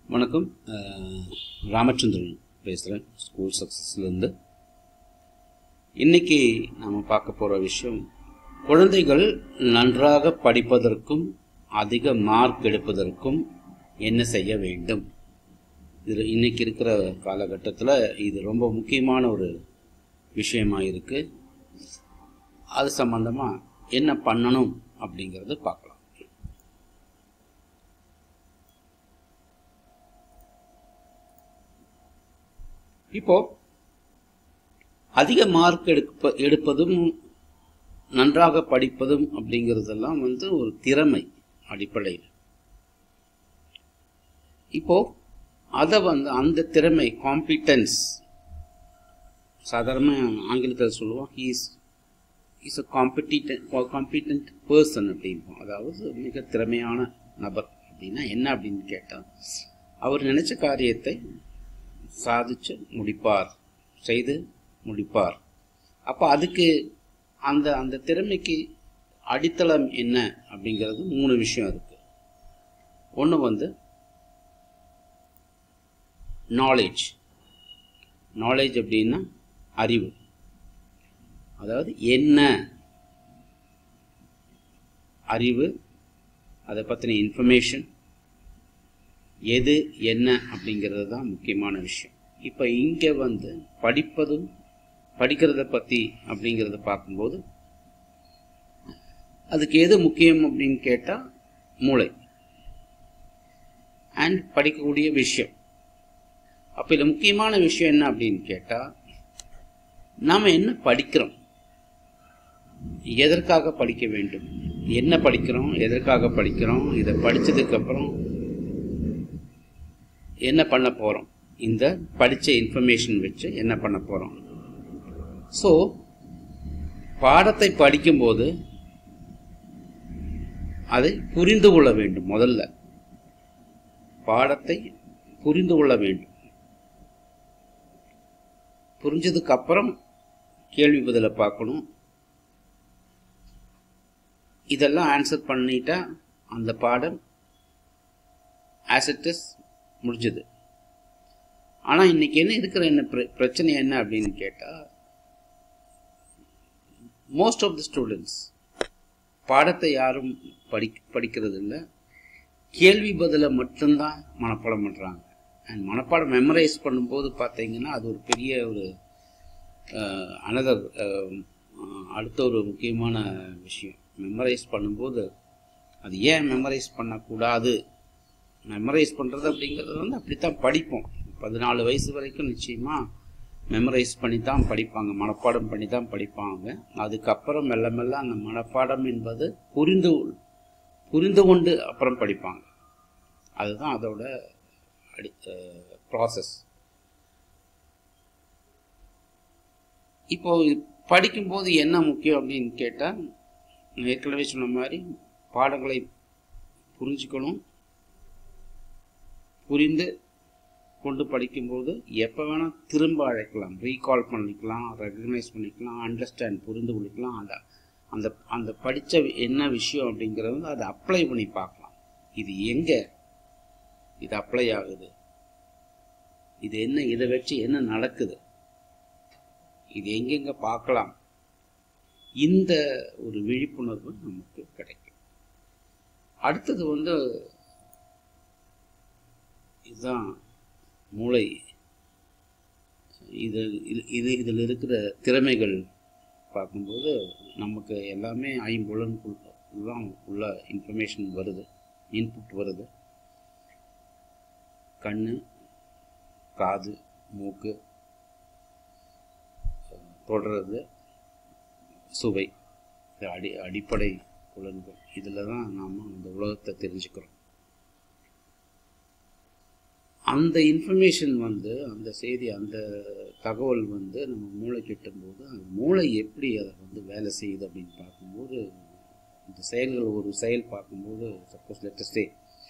வணக்கம் அஹ், ராமச்சந்திரன் பேசுகிறேன் ஸ்கூல் சக்ஸஸ்லேருந்து இன்னைக்கு நாம் பார்க்க போகிற விஷயம் குழந்தைகள் நன்றாக படிப்பதற்கும் அதிக மார்க் எடுப்பதற்கும் என்ன செய்ய வேண்டும் இது இன்னைக்கு இருக்கிற காலகட்டத்தில் இது ரொம்ப முக்கியமான ஒரு விஷயமா இருக்கு அது சம்பந்தமாக என்ன பண்ணணும் அப்படிங்கிறத பார்க்கலாம் இப்போ அதிக மார்க் எடுப்ப எடுப்பதும் நன்றாக படிப்பதும் அப்படிங்கிறதெல்லாம் வந்து ஒரு திறமை அடிப்படையில் இப்போ அதை வந்து அந்த திறமை காம்பிட்டன்ஸ் சாதாரண ஆங்கிலத்தில் சொல்லுவோம் he's is a competent competent person அப்படின்போம் அதாவது மிக திறமையான நபர் அப்படின்னா என்ன அப்படின்னு கேட்டால் அவர் நினைச்ச காரியத்தை சாதிச்சு முடிப்பார் செய்து முடிப்பார் அப்போ அதுக்கு அந்த அந்த திறமைக்கு அடித்தளம் என்ன அப்படிங்கிறது மூணு விஷயம் இருக்கு ஒன்று வந்து நாலேஜ் நாலேஜ் அப்படின்னா அறிவு அதாவது என்ன அறிவு அதை பற்றின இன்ஃபர்மேஷன் எது என்ன அப்படிங்கிறது தான் முக்கியமான விஷயம் இப்போ இங்கே வந்து படிப்பதும் படிக்கிறத பற்றி அப்படிங்கிறத பார்க்கும்போது அதுக்கு எது முக்கியம் அப்படின்னு கேட்டால் மூளை அண்ட் படிக்கக்கூடிய விஷயம் அப்போ இதில் முக்கியமான விஷயம் என்ன அப்படின்னு கேட்டால் நாம் என்ன படிக்கிறோம் எதற்காக படிக்க வேண்டும் என்ன படிக்கிறோம் எதற்காக படிக்கிறோம் இதை படித்ததுக்கப்புறம் என்ன பண்ண போகிறோம் இந்த படித்த இன்ஃபர்மேஷன் வச்சு என்ன பண்ண போகிறோம் ஸோ பாடத்தை படிக்கும்போது அதை புரிந்து கொள்ள வேண்டும் முதல்ல பாடத்தை புரிந்து கொள்ள வேண்டும் புரிஞ்சதுக்கு அப்புறம் கேள்வி பதிலை பார்க்கணும் இதெல்லாம் ஆன்சர் பண்ணிட்டா அந்த பாடம் ஆஸ் இட் இஸ் முடிஞ்சது ஆனால் இன்னைக்கு என்ன இருக்கிற என்ன பிர- பிரச்சனை என்ன அப்படின்னு கேட்டால் மோஸ்ட் ஆஃப் த ஸ்டூடெண்ட்ஸ் பாடத்தை யாரும் படி படிக்கிறது இல்லை கேள்வி பதிலை மட்டும்தான் மனப்பாடம் பண்ணுறாங்க அண்ட் மனப்பாடம் மெமரைஸ் பண்ணும்போது பார்த்தீங்கன்னா அது ஒரு பெரிய ஒரு அனதர் அடுத்த ஒரு முக்கியமான விஷயம் மெமரைஸ் பண்ணும்போது அது ஏன் மெமரைஸ் பண்ணக்கூடாது மெமரைஸ் பண்ணுறது அப்படிங்கிறது வந்து அப்படித்தான் படிப்போம் பதினாலு வயசு வரைக்கும் நிச்சயமாக மெமரைஸ் பண்ணி தான் படிப்பாங்க மனப்பாடம் பண்ணி தான் படிப்பாங்க அதுக்கப்புறம் மெல்ல மெல்ல அந்த மனப்பாடம் என்பது புரிந்து புரிந்து கொண்டு அப்புறம் படிப்பாங்க அதுதான் அதோட அடி ப்ராசஸ் இப்போ படிக்கும்போது என்ன முக்கியம் அப்படின்னு கேட்டால் நான் ஏற்கனவே சொன்ன மாதிரி பாடங்களை புரிஞ்சுக்கணும் புரிந்து கொண்டு படிக்கும்போது எப்போ வேணால் திரும்ப அழைக்கலாம் ரீகால் பண்ணிக்கலாம் ரெகக்னைஸ் பண்ணிக்கலாம் அண்டர்ஸ்டாண்ட் புரிந்து கொள்ளிக்கலாம் அந்த அந்த அந்த படித்த என்ன விஷயம் அப்படிங்கிறது வந்து அதை அப்ளை பண்ணி பார்க்கலாம் இது எங்கே இது அப்ளை ஆகுது இது என்ன இதை வச்சு என்ன நடக்குது இது எங்கெங்க பார்க்கலாம் இந்த ஒரு விழிப்புணர்வு நமக்கு கிடைக்கும் அடுத்தது வந்து இதுதான் மூளை இது இது- இது இதில் இருக்கிற திறமைகள் பார்க்கும்போது நமக்கு எல்லாமே ஐம்புலனுக்குள் தான் உள்ள இன்ஃபர்மேஷன் வருது இன்புட் வருது கண்ணு காது மூக்கு தொடர்றது சுவை இது அடி அடிப்படை புலன்கள் இதில் தான் நாம் அந்த உலகத்தை தெரிஞ்சுக்கிறோம் அந்த இன்ஃபர்மேஷன் வந்து அந்த செய்தி அந்த தகவல் வந்து நம்ம மூளை கிட்டும்போது அந்த மூளை எப்படி அதை வந்து வேலை செய்யுது அப்படின்னு பார்க்கும்போது இந்த செயல்கள் ஒரு செயல் பார்க்கும்போது suppose let's say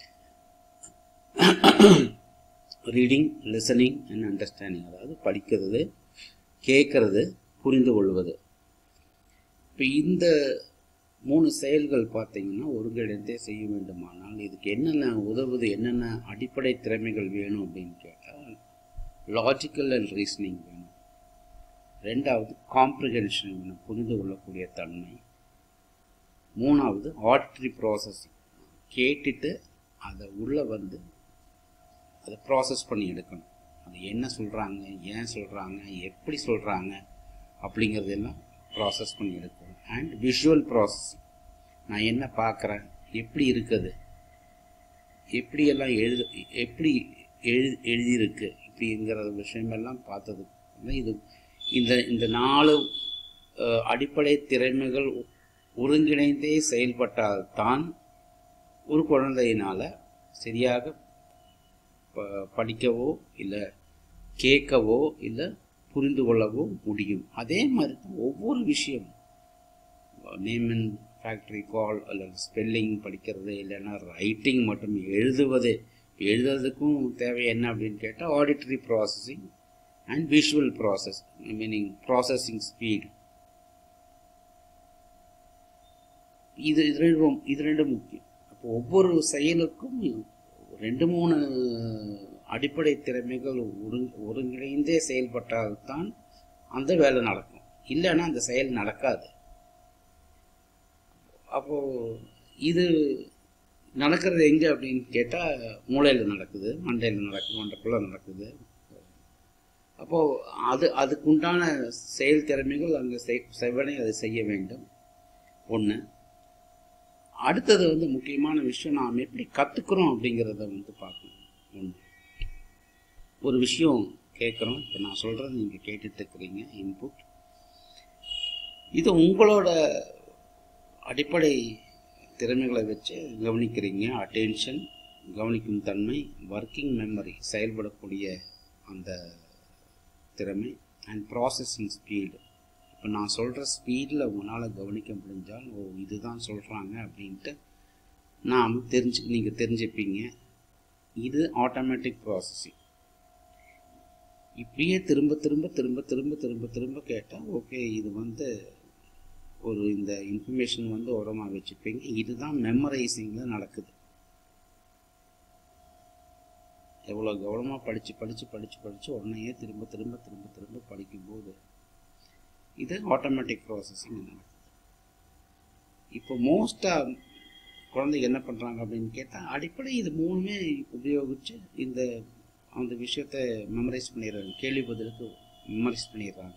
reading listening and understanding அதாவது படிக்கிறது கேட்கறது புரிந்து கொள்வது இப்போ இந்த மூணு செயல்கள் பார்த்தீங்கன்னா ஒருங்கிணைந்தே செய்ய வேண்டுமானால் இதுக்கு என்னென்ன உதவுது என்னென்ன அடிப்படை திறமைகள் வேணும் அப்படின்னு கேட்டால் லாஜிக்கல் அண்ட் ரீசனிங் வேணும் ரெண்டாவது காம்ப்ரிஹென்ஷன் வேணும் புரிந்து கொள்ளக்கூடிய தன்மை மூணாவது ஆடிட்ரி ப்ராசஸிங் கேட்டுட்டு அதை உள்ளே வந்து அதை ப்ராசஸ் பண்ணி எடுக்கணும் அது என்ன சொல்கிறாங்க ஏன் சொல்கிறாங்க எப்படி சொல்கிறாங்க அப்படிங்கிறதெல்லாம் ப்ராசஸ் பண்ணி எடுக்கணும் அண்ட் விஷுவல் ப்ராசஸிங் நான் என்ன பார்க்குறேன் எப்படி இருக்குது எப்படியெல்லாம் எழுது எப்படி எழு எழுதியிருக்கு இப்படிங்கிற விஷயமெல்லாம் பார்த்தது இது இந்த இந்த நாலு அஹ், அடிப்படை திறமைகள் ஒருங்கிணைந்தே செயல்பட்டால்தான் ஒரு குழந்தையினால் சரியாக ப- படிக்கவோ இல்லை கேட்கவோ இல்லை புரிந்து கொள்ளவோ முடியும் அதே மாதிரி தான் ஒவ்வொரு விஷயமும் நேம் அண்ட் ஃபேக்ட்ரி கால் அல்லது ஸ்பெல்லிங் படிக்கிறது இல்லைன்னா ரைட்டிங் மட்டும் எழுதுவது எழுதுறதுக்கும் தேவை என்ன அப்படின்னு கேட்டால் auditory processing and visual process meaning processing speed இது இது ரெண்டும் இது ரெண்டும் முக்கியம் அப்போ ஒவ்வொரு செயலுக்கும் ரெண்டு மூணு அடிப்படை திறமைகள் ஒருங் ஒருங்கிணைந்தே செயல்பட்டால்தான் அந்த வேலை நடக்கும் இல்லைன்னா அந்த செயல் நடக்காது அப்போ இது நடக்கிறது எங்கே அப்படின்னு கேட்டால் மூளையில் நடக்குது மண்டையில் நடக்குது மண்டைக்குள்ளே நடக்குது அப்போது அது அதுக்குண்டான செயல் திறமைகள் அங்கே செய் செவ்வனே அதை செய்ய வேண்டும் ஒன்று அடுத்தது வந்து முக்கியமான விஷயம் நாம் எப்படி கற்றுக்குறோம் அப்படிங்கிறத வந்து பார்க்கணும் ஒன்று ஒரு விஷயம் கேட்குறோம் இப்போ நான் சொல்கிறது நீங்கள் கேட்டுட்டு இருக்கிறீங்க இன்புட் இது உங்களோட அடிப்படை திறமைகளை வச்சு கவனிக்கிறீங்க அட்டென்ஷன் கவனிக்கும் தன்மை ஒர்க்கிங் மெமரி செயல்படக்கூடிய அந்த திறமை அண்ட் ப்ராசஸிங் ஸ்பீடு இப்போ நான் சொல்கிற ஸ்பீடில் உங்களால் கவனிக்க முடிஞ்சால் ஓ இதுதான் சொல்கிறாங்க அப்படின்ட்டு நாம் தெரிஞ்சு நீங்கள் தெரிஞ்சுப்பீங்க இது ஆட்டோமேட்டிக் ப்ராசஸிங் இப்படியே திரும்ப திரும்ப திரும்ப திரும்ப திரும்ப திரும்ப கேட்டால் ஓகே இது வந்து ஒரு இந்த இன்ஃபர்மேஷன் வந்து உரமாக வச்சுப்பீங்க இதுதான் மெமரைசிங்கில் நடக்குது எவ்வளோ கவனமாக படித்து படித்து படித்து படித்து உடனேயே திரும்ப திரும்ப திரும்ப திரும்ப படிக்கும்போது இது ஆட்டோமேட்டிக் ப்ராசஸிங் நடக்குது இப்போ மோஸ்ட்டாக குழந்தைங்க என்ன பண்ணுறாங்க அப்படின்னு கேட்டால் அடிப்படை இது மூணுமே உபயோகித்து இந்த அந்த விஷயத்தை மெமரைஸ் பண்ணிடுறாங்க கேள்வி பதிலுக்கு மெமரைஸ் பண்ணிடுறாங்க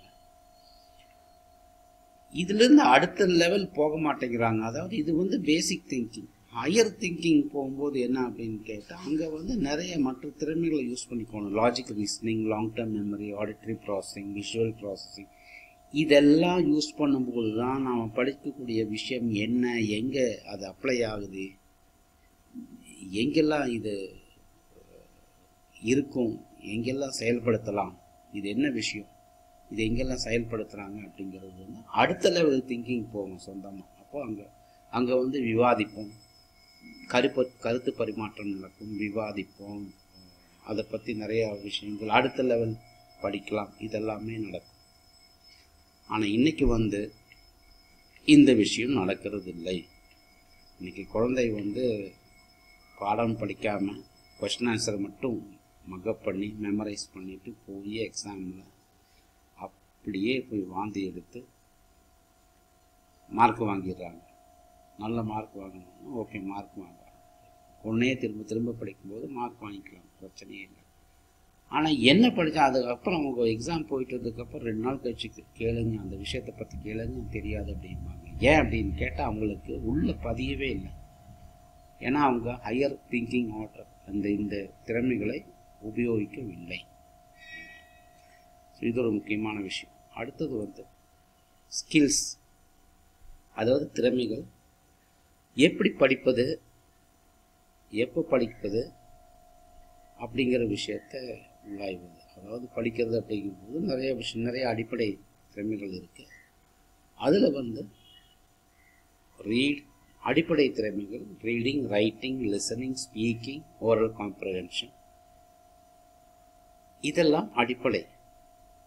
இதுலேருந்து அடுத்த லெவல் போக மாட்டேங்கிறாங்க அதாவது இது வந்து பேசிக் திங்கிங் ஹையர் திங்கிங் போகும்போது என்ன அப்படின்னு கேட்டால் அங்கே வந்து நிறைய மற்ற திறமைகளை யூஸ் பண்ணிக்கணும் logic reasoning long term memory auditory processing visual processing இதெல்லாம் யூஸ் பண்ணும்போது தான் நாம் படிக்கக்கூடிய விஷயம் என்ன எங்கே அது அப்ளை ஆகுது எங்கெல்லாம் இது இருக்கும் எங்கெல்லாம் செயல்படுத்தலாம் இது என்ன விஷயம் இது எங்கெல்லாம் செயல்படுத்துகிறாங்க அப்படிங்கிறது வந்து அடுத்த லெவல் திங்கிங் போகும் சொந்தமாக அப்போ அங்கே அங்கே வந்து விவாதிப்போம் கருப்பு கருத்து பரிமாற்றம் நடக்கும் விவாதிப்போம் அதை பற்றி நிறையா விஷயங்கள் அடுத்த லெவல் படிக்கலாம் இதெல்லாமே நடக்கும் ஆனால் இன்னைக்கு வந்து இந்த விஷயம் நடக்கிறது இல்லை இன்னைக்கு குழந்தை வந்து பாடம் படிக்காமல் கொஸ்டின் ஆன்சர் மட்டும் மக்கப் பண்ணி மெமரைஸ் பண்ணிட்டு போய் எக்ஸாமில் அப்படியே போய் வாந்தி எடுத்து மார்க் வாங்கிடுறாங்க நல்ல மார்க் வாங்கணும் ஓகே மார்க் வாங்கலாம் ஒன்றே திரும்ப திரும்ப படிக்கும்போது மார்க் வாங்கிக்கலாம் பிரச்சனையே இல்லை ஆனால் என்ன படித்தா அதுக்கப்புறம் அவங்க எக்ஸாம் போயிட்டு வந்ததுக்கப்புறம் ரெண்டு நாள் கழிச்சு கேளுங்க அந்த விஷயத்தை பற்றி கேளுங்க தெரியாது அப்படிம்பாங்க ஏன் அப்படின்னு கேட்டால் அவங்களுக்கு உள்ள பதியவே இல்லை ஏன்னா அவங்க ஹையர் திங்கிங் ஆர்டர் அந்த இந்த திறமைகளை உபயோகிக்கவில்லை ஸோ இது ஒரு முக்கியமான விஷயம் அடுத்தது வந்து ஸ்கில்ஸ் அதாவது திறமைகள் எப்படி படிப்பது எப்போ படிப்பது அப்படிங்கிற விஷயத்த உள்ளாய்வது அதாவது படிக்கிறது அப்படிங்கும்போது நிறைய விஷயம் நிறைய அடிப்படை திறமைகள் இருக்குது அதில் வந்து ரீட் அடிப்படை திறமைகள் reading writing listening speaking oral comprehension இதெல்லாம் அடிப்படை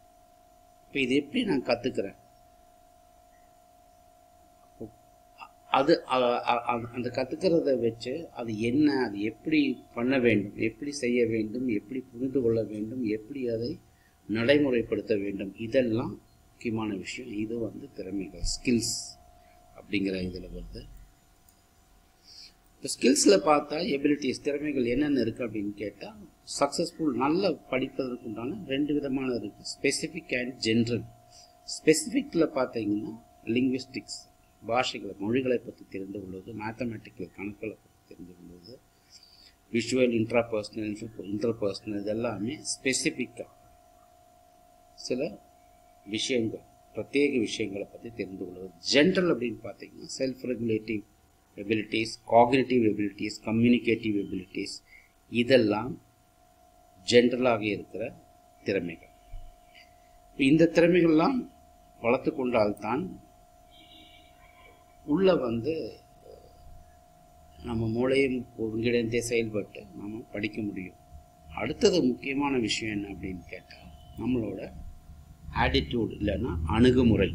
இப்போ இது எப்படி நான் கற்றுக்கிறேன் அது அ- அ- அ- அந்த கற்றுக்கிறத வச்சு அது என்ன அது எப்படி பண்ண வேண்டும் எப்படி செய்ய வேண்டும் எப்படி புரிந்து கொள்ள வேண்டும் எப்படி அதை நடைமுறைப்படுத்த வேண்டும் இதெல்லாம் முக்கியமான விஷயம் இது வந்து திறமைகள் ஸ்கில்ஸ் அப்படிங்கிற இதில் வருது இப்போ ஸ்கில்ஸில் பார்த்தா எபிலிட்டிஸ் திறமைகள் என்னென்ன இருக்குது அப்படின்னு கேட்டால் சக்ஸஸ்ஃபுல் நல்ல படிப்பதற்கு உண்டான ரெண்டு விதமான இருக்குது ஸ்பெசிஃபிக் அண்ட் ஜென்ரல் ஸ்பெசிஃபிக்கில் பார்த்தீங்கன்னா லிங்குவிஸ்டிக்ஸ் பாஷைகளை மொழிகளை பற்றி தெரிந்து கொள்வது மேத்தமெட்டிக்கல் கணக்குகளை பற்றி தெரிந்து கொள்வது விஷுவல் இன்ட்ராபர்சனல் இன்டர்பர்சனல் இதெல்லாமே ஸ்பெசிஃபிக்காக சில விஷயங்கள் பிரத்யேக விஷயங்களை பற்றி தெரிந்து கொள்வது ஜென்ரல் அப்படின்னு பார்த்தீங்கன்னா self regulative abilities cognitive abilities communicative abilities இதெல்லாம் ஜென்ரலாக இருக்கிற திறமைகள் இந்த திறமைகள்லாம் வளர்த்து கொண்டால்தான் உள்ள வந்து நம்ம மூளையும் ஒருங்கிணைந்தே செயல்பட்டு நம்ம படிக்க முடியும் அடுத்தது முக்கியமான விஷயம் என்ன அப்படின்னு கேட்டால் நம்மளோட ஆட்டிடியூட் இல்லைன்னா அணுகுமுறை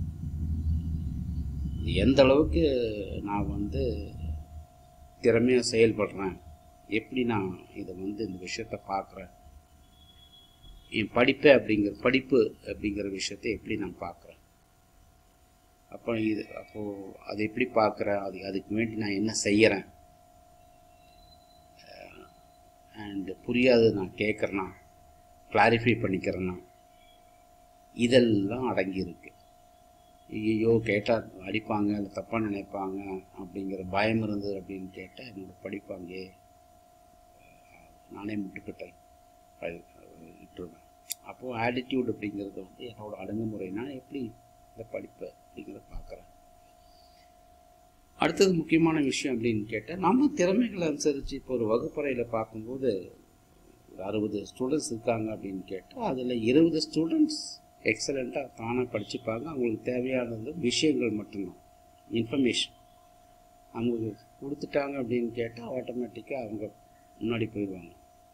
எந்த அளவுக்கு நான் வந்து திறமையாக செயல்படுறேன் எப்படி நான் இதை வந்து இந்த விஷயத்தை பார்க்குறேன் என் படிப்பை அப்படிங்கிற படிப்பு அப்படிங்கிற விஷயத்தை எப்படி நான் பார்க்குறேன் அப்போ இது அப்போது அது எப்படி பார்க்குறேன் அது அதுக்கு வேண்டி நான் என்ன செய்கிறேன் அண்டு புரியாது நான் கேட்குறேன்னா கிளாரிஃபை பண்ணிக்கிறேன்னா இதெல்லாம் அடங்கியிருக்கு ஐயோ கேட்டால் அடிப்பாங்க இல்லை தப்பாக நினைப்பாங்க அப்படிங்கிற பயம் இருந்தது அப்படின்னு கேட்டால் என்னோடய படிப்பாங்க நானே முட்டுக்கிட்டேன் விட்டுருவேன் அப்போது ஆட்டிடியூட் அப்படிங்கிறது வந்து என்னோடய அடங்குமுறை நான் எப்படி இந்த படிப்பை அப்படிங்கிறத பார்க்குறேன் அடுத்தது முக்கியமான விஷயம் அப்படின்னு கேட்டால் நம்ம திறமைகளை அனுசரித்து இப்போ ஒரு வகுப்பறையில் பார்க்கும்போது ஒரு அறுபது ஸ்டூடெண்ட்ஸ் இருக்காங்க அப்படின்னு கேட்டால் அதில் இருபது ஸ்டூடெண்ட்ஸ் எக்ஸலண்ட்டாக தானாக படிச்சுப்பாங்க அவங்களுக்கு தேவையானது விஷயங்கள் மட்டும்தான் இன்ஃபர்மேஷன் அவங்களுக்கு கொடுத்துட்டாங்க அப்படின்னு கேட்டால் ஆட்டோமேட்டிக்காக அவங்க முன்னாடி போயிடுவாங்க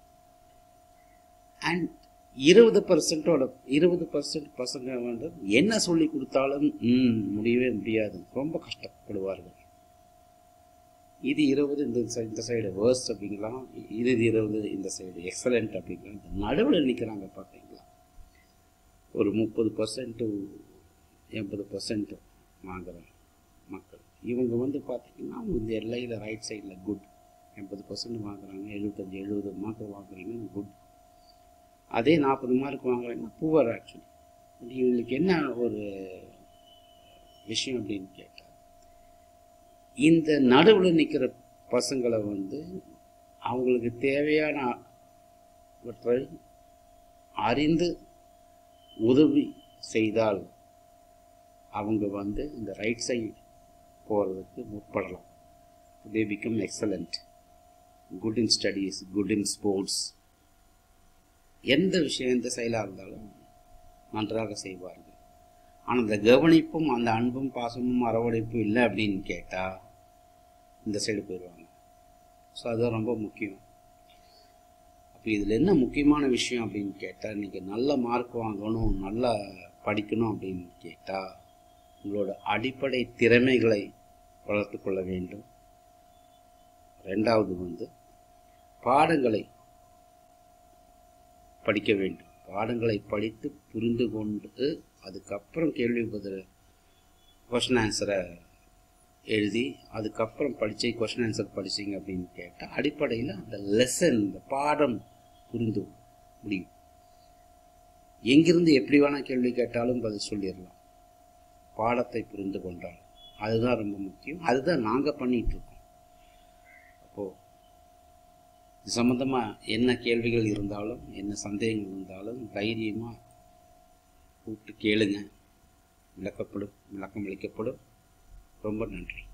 அண்ட் இருபது பர்சன்ட்டோட இருபது பர்சன்ட் பசங்க வந்து என்ன சொல்லி கொடுத்தாலும் ம் முடியவே முடியாது ரொம்ப கஷ்டப்படுவார்கள் இது இருபது இந்த சை- இந்த சைடு வேர்ஸ்ட் அப்படிங்கலாம் இது இருபது இந்த சைடு எக்ஸலண்ட் அப்படிங்கலாம் இந்த நடுவில் நிற்கிறாங்க பார்த்தீங்களா ஒரு முப்பது பர்சன்ட்டு எண்பது பர்சன்ட் வாங்குற மக்கள் இவங்க வந்து பார்த்தீங்கன்னா அவங்க இந்த எல்லையில் ரைட் சைடில் குட் எண்பது பர்சன்ட் வாங்குறாங்க எழுபத்தஞ்சி எழுபது மார்க் வாங்குறீங்கன்னா குட் அதே நாற்பது மார்க் வாங்குறாங்கன்னா புவர் ஆக்சுவலி இவங்களுக்கு என்ன ஒரு விஷயம் அப்படின்னு கேட்டால் இந்த நடுவில் நிற்கிற பசங்களை வந்து அவங்களுக்கு தேவையானவற்றை அறிந்து உதவி செய்தால் அவங்க வந்து இந்த ரைட் சைடு போகிறதுக்கு முற்படலாம் they become excellent good in studies good in sports எந்த விஷயம் எந்த செயலாக இருந்தாலும் நன்றாக செய்வார்கள் ஆனால் அந்த கவனிப்பும் அந்த அன்பும் பாசமும் அரவணைப்பும் இல்லை அப்படின்னு கேட்டால் இந்த சைடு போயிடுவாங்க ஸோ அதுதான் ரொம்ப முக்கியம் அப்போ இதில் என்ன முக்கியமான விஷயம் அப்படின்னு கேட்டால் நீங்கள் நல்ல மார்க் வாங்கணும் நல்லா படிக்கணும் அப்படின்னு கேட்டால் உங்களோட அடிப்படை திறமைகளை வளர்த்து கொள்ள வேண்டும் ரெண்டாவது வந்து பாடங்களை படிக்க வேண்டும் பாடங்களை படித்து புரிந்து கொண்டு அதுக்கப்புறம் கேள்வி பதில் கொஷின் ஆன்சரை எழுதி அதுக்கப்புறம் படித்து கொஷின் ஆன்சர் படிச்சீங்க அப்படின்னு கேட்டால் அடிப்படையில் அந்த லெசன் இந்த பாடம் புரிந்து முடியும் எங்கிருந்து எப்படி வேணால் கேள்வி கேட்டாலும் பதில் சொல்லிடலாம் பாடத்தை புரிந்து கொண்டால் அதுதான் ரொம்ப முக்கியம் அதுதான் நாங்கள் பண்ணிட்டு இருக்கோம் அப்போது இது சம்மந்தமாக என்ன கேள்விகள் இருந்தாலும் என்ன சந்தேகங்கள் இருந்தாலும் தைரியமாக கூப்பிட்டு கேளுங்க விளக்கப்படும் விளக்கம் அளிக்கப்படும் ரொம்ப நன்றி